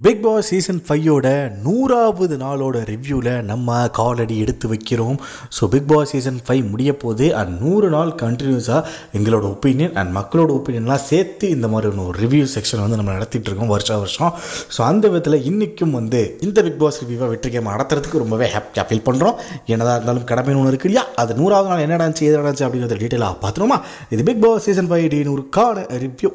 big Boss season ஃபைவோட நூறாவது நாளோட ரிவ்யூவில் நம்ம காலடி எடுத்து வைக்கிறோம் so Bigg Boss season five முடிய போது அண்ட் நூறு நாள் கண்டினியூஸாக எங்களோட ஒப்பீனியன் அண்ட் மக்களோட ஒப்பீனியன்லாம் சேர்த்து இந்த மாதிரி ஒரு ரிவ்யூ செக்ஷன் வந்து நம்ம நடத்திட்டு இருக்கோம் வருஷம் வருஷம் ஸோ அந்த விதத்தில் இன்றைக்கும் வந்து இந்த பிக் பாஸ் ரிவ்யூவை வெற்றிகரமாக நடத்துறதுக்கு ரொம்பவே ஹாப்பியாக ஃபீல் பண்ணுறோம் என்னதான் இருந்தாலும் கடமை ஒன்று இருக்கு இல்லையா அது நூறாவது நாள் என்ன நடந்துச்சு எது நடந்துச்சு அப்படிங்கிறத டீட்டெயிலாக பார்த்துருமா இது பிக் பாஸ் சீசன் ஃபைவ் டி நூறுக்கான ரிவ்யூ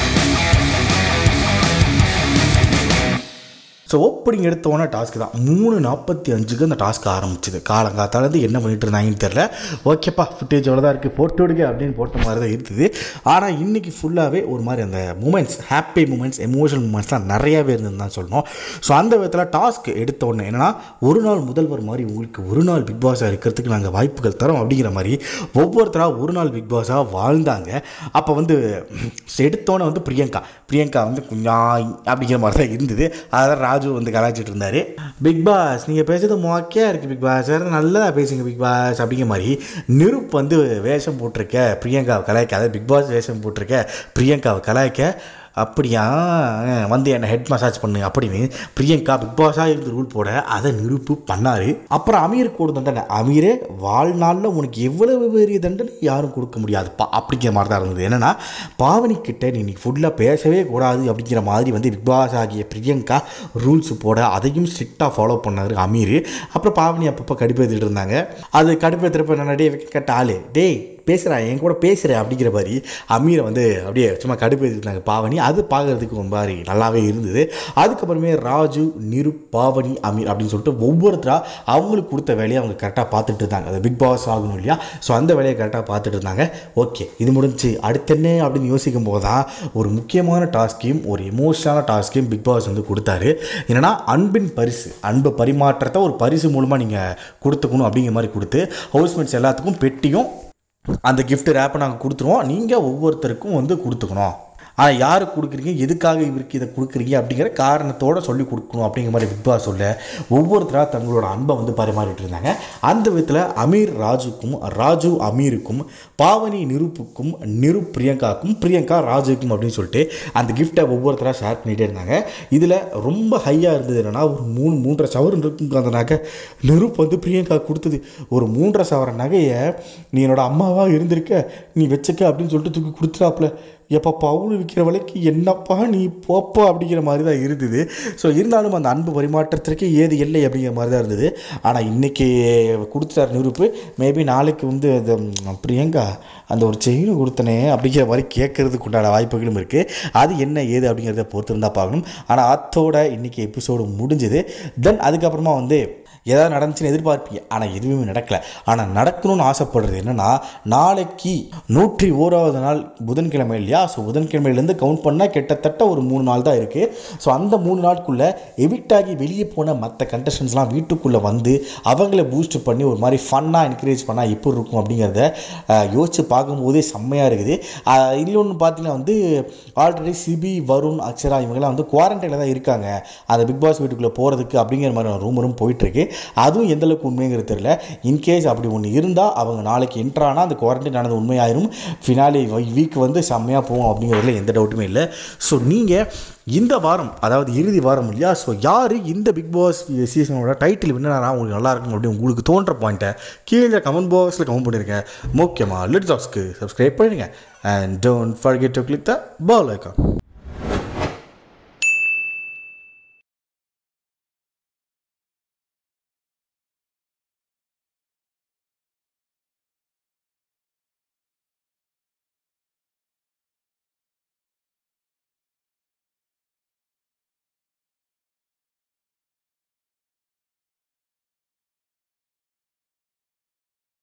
ஸோ ஓப்பனிங் எடுத்தோன்னே டாஸ்க் தான் மூணு நாற்பத்தி அஞ்சுக்கு அந்த டாஸ்க் ஆரம்பிச்சுது காலங்காத்தாலேருந்து என்ன பண்ணிட்டு இருந்தாங்கன்னு தெரில ஓகேப்பா ஃபுட்டேஜ் எவ்வளோ தான் இருக்குது போட்டு விடுங்க அப்படின்னு போட்ட மாதிரி தான் இருந்தது ஆனால் இன்றைக்கி ஃபுல்லாகவே ஒரு மாதிரி அந்த மூமெண்ட்ஸ் ஹாப்பி மூமெண்ட்ஸ் எமோஷனல் மூமெண்ட்ஸ்லாம் நிறையாவே இருந்ததுன்னு தான் சொல்லணும் ஸோ அந்த விதத்தில் டாஸ்க் எடுத்த உடனே என்னன்னா ஒரு நாள் முதல்வர் மாதிரி உங்களுக்கு ஒரு நாள் பிக் பாஸாக இருக்கிறதுக்கு நாங்கள் வாய்ப்புகள் தரோம் அப்படிங்கிற மாதிரி ஒவ்வொருத்தராக ஒரு நாள் பிக் பாஸாக வாழ்ந்தாங்க அப்போ வந்து எடுத்தோன்னே வந்து பிரியங்கா பிரியங்கா வந்து கொஞ்சம் அப்படிங்கிற மாதிரி தான் இருந்தது அதான் ராஜு வந்து கலாய்ச்சிட்டு இருந்தார் பிக் பாஸ் நீங்கள் பேசுறது மொக்கையாக இருக்குது பிக் பாஸ் வேறு நல்லா பேசுங்க பிக் பாஸ் அப்படிங்கிற மாதிரி நிருப் வந்து வேஷம் போட்டிருக்க பிரியங்காவை கலாய்க்க அதாவது பிக் பாஸ் வேஷம் போட்டிருக்க பிரியங்காவை கலாய்க்க அப்படியா வந்து என்னை ஹெட் மசாஜ் பண்ணு அப்படின்னு பிரியங்கா பிக் பாஸாக இருந்து ரூல் போட அதை நிரூப்பு பண்ணார் அப்புறம் அமீர் கூட தண்டனை அமீரே வாழ்நாளில் உனக்கு எவ்வளவு பெரிய தண்டனை யாரும் கொடுக்க முடியாதுப்பா அப்படிங்கிற மாதிரி தான் இருந்தது என்னென்னா பாவனி கிட்ட நீ இன்னைக்கு ஃபுல்லாக பேசவே கூடாது அப்படிங்கிற மாதிரி வந்து பிக் பாஸ் ஆகிய பிரியங்கா ரூல்ஸ் போட அதையும் ஸ்ட்ரிக்டாக ஃபாலோ பண்ணார் அமீர் அப்புறம் பாவனி அப்பப்போ கடுப்பேற்றிட்டு இருந்தாங்க அது கடுப்பேற்றுறப்ப என்ன டே கேட்ட ஆளு டேய் பேசுகிறா என் கூட பேசுகிறேன் அப்படிங்கிற மாதிரி அமீரை வந்து அப்படியே சும்மா கடுப்பேற்றிருந்தாங்க பாவனி அது பார்க்குறதுக்கு ரொம்ப மாதிரி நல்லாவே இருந்தது அதுக்கப்புறமே ராஜு நிரு பாவனி அமீர் அப்படின்னு சொல்லிட்டு ஒவ்வொருத்தராக அவங்களுக்கு கொடுத்த வேலையை அவங்க கரெக்டாக பார்த்துட்டு இருந்தாங்க அது பிக் பாஸ் ஆகணும் இல்லையா ஸோ அந்த வேலையை கரெக்டாக பார்த்துட்டு இருந்தாங்க ஓகே இது முடிஞ்சு அடுத்து என்ன அப்படின்னு யோசிக்கும் போது தான் ஒரு முக்கியமான டாஸ்கையும் ஒரு எமோஷனலான டாஸ்கையும் பிக் பாஸ் வந்து கொடுத்தாரு என்னென்னா அன்பின் பரிசு அன்பு பரிமாற்றத்தை ஒரு பரிசு மூலமாக நீங்கள் கொடுத்துக்கணும் அப்படிங்கிற மாதிரி கொடுத்து ஹவுஸ்மேட்ஸ் எல்லாத்துக்கும் பெட்டியும் அந்த gift ரேப்பை நாங்கள் கொடுத்துருவோம் நீங்கள் ஒவ்வொருத்தருக்கும் வந்து கொடுத்துக்கணும் ஆனால் யாருக்கு கொடுக்குறீங்க எதுக்காக இவருக்கு இதை கொடுக்குறீங்க அப்படிங்கிற காரணத்தோடு சொல்லி கொடுக்கணும் அப்படிங்கிற மாதிரி பிக் பாஸ் சொல்ல ஒவ்வொருத்தராக தங்களோட அன்பை வந்து பரிமாறிட்டு இருந்தாங்க அந்த விதத்தில் அமீர் ராஜுக்கும் ராஜு அமீருக்கும் பாவனி நிருப்புக்கும் நிரு பிரியங்காக்கும் பிரியங்கா ராஜுக்கும் அப்படின்னு சொல்லிட்டு அந்த கிஃப்ட்டை ஒவ்வொருத்தராக ஷேர் பண்ணிகிட்டே இருந்தாங்க இதில் ரொம்ப ஹையாக இருந்தது என்னென்னா ஒரு மூணு மூன்றரை சவரன் இருக்குங்க அந்த நகை நிருப் வந்து பிரியங்கா கொடுத்தது ஒரு மூன்றரை சவர நகையை நீ என்னோட அம்மாவாக இருந்திருக்க நீ வச்சுக்க அப்படின்னு சொல்லிட்டு தூக்கி கொடுத்துட்டாப்புல எப்போ பவுல் விற்கிற விலைக்கு என்னப்பா நீ போப்பா அப்படிங்கிற மாதிரி தான் இருந்தது ஸோ இருந்தாலும் அந்த அன்பு பரிமாற்றத்திற்கு ஏது இல்லை அப்படிங்கிற மாதிரி தான் இருந்தது ஆனால் இன்றைக்கி கொடுத்துட்டார் நிரூப்பு மேபி நாளைக்கு வந்து அந்த ம், பிரியங்கா அந்த ஒரு செயின் கொடுத்தனே அப்படிங்கிற மாதிரி கேட்கறதுக்கு உண்டான வாய்ப்புகளும் இருக்குது அது என்ன ஏது அப்படிங்கிறத பொறுத்து இருந்தால் பார்க்கணும் ஆனால் அத்தோட இன்றைக்கி எபிசோடு முடிஞ்சுது தென் அதுக்கப்புறமா வந்து ஏதாவது நடந்துச்சுன்னு எதிர்பார்ப்பீங்க ஆனால் எதுவுமே நடக்கலை ஆனால் நடக்கணும்னு ஆசைப்படுறது என்னென்னா நாளைக்கு நூற்றி ஓராவது நாள் புதன்கிழமை இல்லையா ஸோ புதன்கிழமையிலேருந்து கவுண்ட் பண்ணால் கிட்டத்தட்ட ஒரு மூணு நாள் தான் இருக்குது ஸோ அந்த மூணு நாட்குள்ளே எவிக்ட் ஆகி வெளியே போன மற்ற கண்டஸ்டன்ஸ்லாம் வீட்டுக்குள்ளே வந்து அவங்கள பூஸ்ட் பண்ணி ஒரு மாதிரி ஃபன்னாக என்கரேஜ் பண்ணால் எப்படி இருக்கும் அப்படிங்கிறத அஹ், யோசிச்சு பார்க்கும்போதே செம்மையாக இருக்குது அஹ், இன்னொன்று பார்த்தீங்கன்னா வந்து ஆல்ரெடி சிபி வருண் அக்ஷரா இவங்கெல்லாம் வந்து குவாரண்டைனில் தான் இருக்காங்க அந்த பிக் பாஸ் வீட்டுக்குள்ளே போகிறதுக்கு அப்படிங்கிற மாதிரி ரூமரும் போயிட்டுருக்கு அதுவும் எந்த அளவுக்கு உண்மைங்கிறது தெரியல இன்கேஸ் அப்படி ஒன்று இருந்தால் அவங்க நாளைக்கு என்ட்ரானா அந்த குவாரண்டைன் ஆனது உண்மையாயிரும் ஃபினாலி வீக் வந்து செம்மையாக போகும் அப்படிங்கிறதுல எந்த டவுட்டுமே இல்லை ஸோ நீங்கள் இந்த வாரம் அதாவது இறுதி வாரம் இல்லையா ஸோ யார் இந்த பிக் பாஸ் சீசனோட டைட்டில் வின்னராக உங்களுக்கு நல்லா இருக்கும் அப்படின்னு உங்களுக்கு தோன்ற பாயிண்ட்டை கீழே கமெண்ட் பாக்ஸில் கமெண்ட் பண்ணியிருக்கேன் முக்கியமாக லிட் ஜாக்ஸ்க்கு சப்ஸ்கிரைப் பண்ணிடுங்க and don't forget to click the bell icon